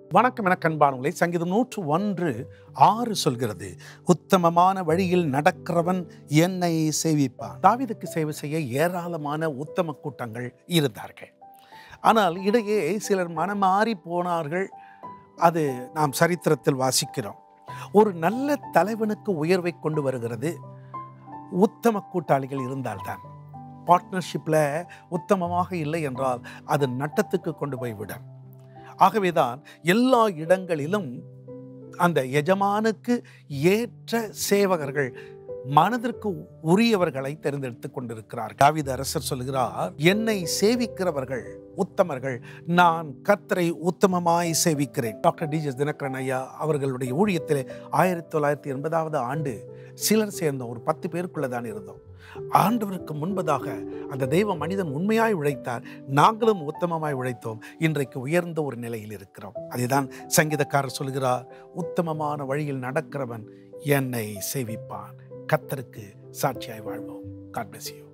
வணக்கம் என கண்பானவங்களை சங்கீதம் நூற்று ஒன்று ஆறு சொல்கிறது உத்தமமான வழியில் நடக்கிறவன் என்னை சேவிப்பான் தாவீதுக்கு சேவை செய்ய ஏராளமான உத்தம கூட்டங்கள் இருந்தார்கள் ஆனால் இடையே சிலர் மனமாறி போனார்கள் அது நாம் சரித்திரத்தில் வாசிக்கிறோம் ஒரு நல்ல தலைவனுக்கு உயர்வை கொண்டு வருகிறது உத்தம கூட்டாளிகள் இருந்தால்தான் பார்ட்னர்ஷிப்பில் உத்தமமாக இல்லை என்றால் அது நட்டத்துக்கு கொண்டு போய்விடும் ஆகவேதான் எல்லா இடங்களிலும் அந்த எஜமானுக்கு ஏற்ற சேவகர்கள் மனதிற்கு உரியவர்களை தேர்ந்தெடுத்துக் கொண்டிருக்கிறார் தாவீது அரசர் சொல்கிறார் என்னை சேவிக்கிறவர்கள் உத்தமர்கள் நான் கர்த்தரை உத்தமமாய் சேவிக்கிறேன் டாக்டர் டிஜிஎஸ் தினகரன் ஐயா அவர்களுடைய ஊழியத்திலே ஆயிரத்தி தொள்ளாயிரத்தி எண்பதாவது ஆண்டு சிலர் சேர்ந்தோம் ஒரு பத்து பேருக்குள்ள தான் இருந்தோம் ஆண்டவருக்கு முன்பதாக அந்த தெய்வ மனிதன் உண்மையாய் உழைத்தார் நாங்களும் உத்தமமாய் உழைத்தோம் இன்றைக்கு உயர்ந்த ஒரு நிலையில் இருக்கிறோம் அதுதான் சங்கீதக்காரர் சொல்கிறார் உத்தமமான வழியில் நடக்கிறவன் என்னை சேவிப்பான் கத்தருக்கு சாட்சியாய் வாழ்வோம் காட் bless you